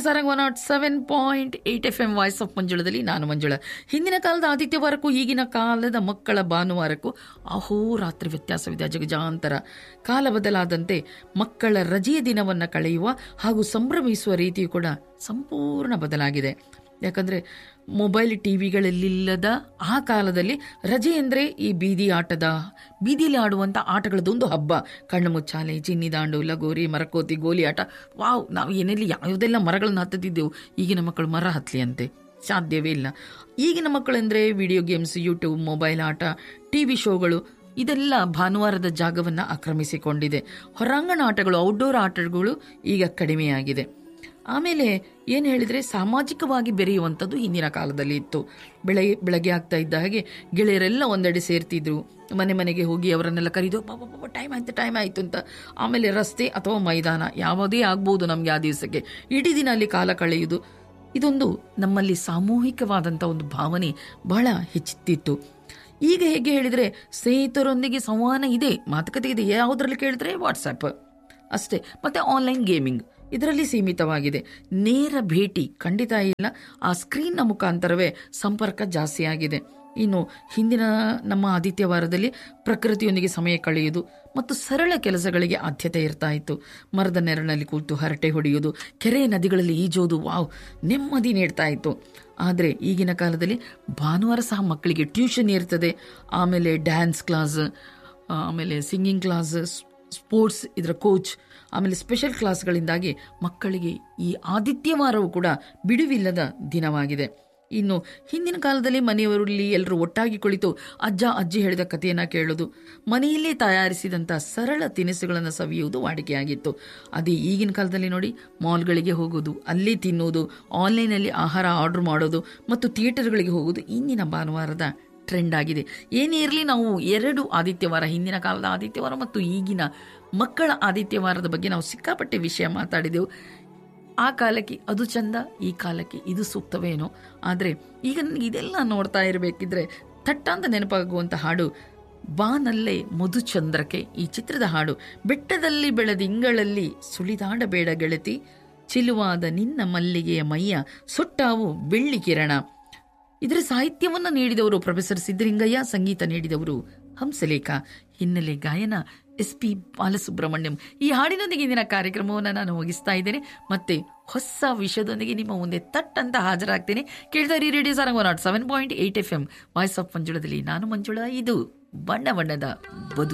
Sarang one not seven point eight F M voice of ಮಂಜುಳದಲ್ಲಿ ನಾನು ಮಂಜುಳ ಹಿಂದಿನ ಕಾಲದ ಆದಿತ್ಯವಾರಕ್ಕೂ ಈಗಿನ ಕಾಲದ ಮಕ್ಕಳ ಭಾನುವಾರಕ್ಕೂ ಅಹೋರಾತ್ರಿ ವ್ಯತ್ಯಾಸವಿದೆ ಜಗಜಾಂತರ ಕಾಲ ಬದಲಾದಂತೆ ಮಕ್ಕಳ ರಜೆಯ ದಿನವನ್ನು ಕಳೆಯುವ ಹಾಗೂ ಸಂಭ್ರಮಿಸುವ ರೀತಿಯು ಕೂಡ ಸಂಪೂರ್ಣ ಬದಲಾಗಿದೆ ಯಾಕಂದರೆ ಮೊಬೈಲ್ ಟಿ ವಿಗಳಲ್ಲಿಲ್ಲದ ಆ ಕಾಲದಲ್ಲಿ ರಜೆ ಅಂದರೆ ಈ ಬೀದಿ ಆಟದ ಬೀದಿಯಲ್ಲಿ ಆಡುವಂಥ ಆಟಗಳದೊಂದು ಹಬ್ಬ ಕಣ್ಣು ಮುಚ್ಚಾಲೆ ಚಿನ್ನಿದಾಂಡು ಲಗೋರಿ ಮರಕೋತಿ ಗೋಲಿ ಆಟ ವಾವ್ ನಾವು ಏನೆಲ್ಲಿ ಯಾವುದೆಲ್ಲ ಮರಗಳನ್ನ ಹತ್ತದಿದ್ದೆವು ಈಗಿನ ಮಕ್ಕಳು ಮರ ಹತ್ತಲಿ ಅಂತೆ ಸಾಧ್ಯವೇ ಇಲ್ಲ ಈಗಿನ ಮಕ್ಕಳೆಂದರೆ ವಿಡಿಯೋ ಗೇಮ್ಸ್ ಯೂಟ್ಯೂಬ್ ಮೊಬೈಲ್ ಆಟ ಟಿ ವಿ ಶೋಗಳು ಇದೆಲ್ಲ ಭಾನುವಾರದ ಜಾಗವನ್ನು ಆಕ್ರಮಿಸಿಕೊಂಡಿದೆ ಹೊರಾಂಗಣ ಆಟಗಳು ಔಟ್ಡೋರ್ ಆಟಗಳು ಈಗ ಕಡಿಮೆಯಾಗಿದೆ ಆಮೇಲೆ ಏನು ಹೇಳಿದರೆ ಸಾಮಾಜಿಕವಾಗಿ ಬೆರೆಯುವಂಥದ್ದು ಹಿಂದಿನ ಕಾಲದಲ್ಲಿ ಇತ್ತು ಬೆಳಗ್ಗೆ ಬೆಳಗ್ಗೆ ಆಗ್ತಾ ಇದ್ದ ಹಾಗೆ ಗೆಳೆಯರೆಲ್ಲ ಒಂದೆಡೆ ಸೇರ್ತಿದ್ರು ಮನೆ ಮನೆಗೆ ಹೋಗಿ ಅವರನ್ನೆಲ್ಲ ಕರೀದು ಪಾಪ ಪಾಪ ಟೈಮ್ ಆಯ್ತು ಟೈಮ್ ಆಯಿತು ಅಂತ ಆಮೇಲೆ ರಸ್ತೆ ಅಥವಾ ಮೈದಾನ ಯಾವುದೇ ಆಗ್ಬೋದು ನಮಗೆ ಆ ದಿವಸಕ್ಕೆ ಇಡೀ ದಿನ ಅಲ್ಲಿ ಕಾಲ ಕಳೆಯುವುದು ಇದೊಂದು ನಮ್ಮಲ್ಲಿ ಸಾಮೂಹಿಕವಾದಂಥ ಒಂದು ಭಾವನೆ ಬಹಳ ಹೆಚ್ಚುತ್ತಿತ್ತು ಈಗ ಹೇಗೆ ಹೇಳಿದರೆ ಸ್ನೇಹಿತರೊಂದಿಗೆ ಸಂವಹನ ಇದೆ ಮಾತುಕತೆ ಇದೆ ಯಾವುದರಲ್ಲಿ ಕೇಳಿದ್ರೆ ವಾಟ್ಸಪ್ ಅಷ್ಟೇ ಮತ್ತು ಆನ್ಲೈನ್ ಗೇಮಿಂಗ್ ಇದರಲ್ಲಿ ಸೀಮಿತವಾಗಿದೆ ನೇರ ಭೇಟಿ ಖಂಡಿತ ಇಲ್ಲ ಆ ಸ್ಕ್ರೀನ್ನ ಮುಖಾಂತರವೇ ಸಂಪರ್ಕ ಜಾಸ್ತಿ ಆಗಿದೆ ಇನ್ನು ಹಿಂದಿನ ನಮ್ಮ ಆದಿತ್ಯವಾರದಲ್ಲಿ ಪ್ರಕೃತಿಯೊಂದಿಗೆ ಸಮಯ ಕಳೆಯುವುದು ಮತ್ತು ಸರಳ ಕೆಲಸಗಳಿಗೆ ಆದ್ಯತೆ ಇರ್ತಾ ಇತ್ತು ಮರದ ನೆರಳಿನಲ್ಲಿ ಕೂತು ಹರಟೆ ಹೊಡೆಯುವುದು ಕೆರೆ ನದಿಗಳಲ್ಲಿ ಈಜೋದು ವಾವ್ ನೆಮ್ಮದಿ ನೀಡ್ತಾ ಇತ್ತು ಆದರೆ ಈಗಿನ ಕಾಲದಲ್ಲಿ ಭಾನುವಾರ ಸಹ ಮಕ್ಕಳಿಗೆ ಟ್ಯೂಷನ್ ಇರ್ತದೆ ಆಮೇಲೆ ಡ್ಯಾನ್ಸ್ ಕ್ಲಾಸ್ ಆಮೇಲೆ ಸಿಂಗಿಂಗ್ ಕ್ಲಾಸ್ ಸ್ಪೋರ್ಟ್ಸ್ ಇದರ ಕೋಚ್ ಆಮೇಲೆ ಸ್ಪೆಷಲ್ ಕ್ಲಾಸ್ಗಳಿಂದಾಗಿ ಮಕ್ಕಳಿಗೆ ಈ ಆದಿತ್ಯವಾರವೂ ಕೂಡ ಬಿಡುವಿಲ್ಲದ ದಿನವಾಗಿದೆ ಇನ್ನು ಹಿಂದಿನ ಕಾಲದಲ್ಲಿ ಮನೆಯವರಲ್ಲಿ ಎಲ್ಲರೂ ಒಟ್ಟಾಗಿ ಕುಳಿತು ಅಜ್ಜ ಅಜ್ಜಿ ಹೇಳಿದ ಕಥೆಯನ್ನು ಕೇಳೋದು ಮನೆಯಲ್ಲೇ ತಯಾರಿಸಿದಂಥ ಸರಳ ತಿನಿಸುಗಳನ್ನು ಸವಿಯುವುದು ವಾಡಿಕೆಯಾಗಿತ್ತು ಅದೇ ಈಗಿನ ಕಾಲದಲ್ಲಿ ನೋಡಿ ಮಾಲ್ಗಳಿಗೆ ಹೋಗೋದು ಅಲ್ಲಿ ತಿನ್ನೋದು ಆನ್ಲೈನಲ್ಲಿ ಆಹಾರ ಆರ್ಡರ್ ಮಾಡೋದು ಮತ್ತು ಥಿಯೇಟರ್ಗಳಿಗೆ ಹೋಗೋದು ಇಂದಿನ ಭಾನುವಾರದ ಟ್ರೆಂಡ್ ಆಗಿದೆ ಏನೇ ಇರಲಿ ನಾವು ಎರಡು ಆದಿತ್ಯವಾರ ಹಿಂದಿನ ಕಾಲದ ಆದಿತ್ಯವಾರ ಮತ್ತು ಈಗಿನ ಮಕ್ಕಳ ಆದಿತ್ಯವಾರದ ಬಗ್ಗೆ ನಾವು ಸಿಕ್ಕಾಪಟ್ಟೆ ವಿಷಯ ಮಾತಾಡಿದೆವು ಆ ಕಾಲಕ್ಕೆ ಅದು ಚಂದ ಈ ಕಾಲಕ್ಕೆ ಇದು ಸೂಕ್ತವೇನೋ ಆದರೆ ಈಗ ನನಗೆ ಇದೆಲ್ಲ ನೋಡ್ತಾ ಇರಬೇಕಿದ್ರೆ ಥಟ್ಟಂತ ನೆನಪಾಗುವಂಥ ಹಾಡು ಬಾನಲ್ಲೇ ಮಧುಚಂದ್ರಕ್ಕೆ ಈ ಚಿತ್ರದ ಹಾಡು ಬೆಟ್ಟದಲ್ಲಿ ಬೆಳೆದ ಇಂಗಳಲ್ಲಿ ಸುಳಿದಾಡಬೇಡ ಗೆಳತಿ ಚಿಲುವಾದ ನಿನ್ನ ಮಲ್ಲಿಗೆಯ ಮೈಯ ಸೊಟ್ಟಾವು ಬೆಳ್ಳಿ ಕಿರಣ ಇದರ ಸಾಹಿತ್ಯವನ್ನು ನೀಡಿದವರು ಪ್ರೊಫೆಸರ್ ಸಿದ್ದಲಿಂಗಯ್ಯ ಸಂಗೀತ ನೀಡಿದವರು ಹಂಸಲೇಖ ಹಿನ್ನೆಲೆ ಗಾಯನ ಎಸ್ ಪಿ ಬಾಲಸುಬ್ರಹ್ಮಣ್ಯಂ ಈ ಹಾಡಿನೊಂದಿಗೆ ಇಂದಿನ ಕಾರ್ಯಕ್ರಮವನ್ನು ನಾನು ಮುಗಿಸ್ತಾ ಇದ್ದೇನೆ ಮತ್ತೆ ಹೊಸ ವಿಷಯದೊಂದಿಗೆ ನಿಮ್ಮ ಮುಂದೆ ತಟ್ ಅಂತ ಹಾಜರಾಗ್ತೇನೆ ಕೇಳ್ತಾ ಇರಿ radio Sarang one not seven point eight F M voice of ಮಂಜುಳದಲ್ಲಿ ನಾನು ಮಂಜುಳ ಇದು ಬಣ್ಣ ಬಣ್ಣದ ಬದು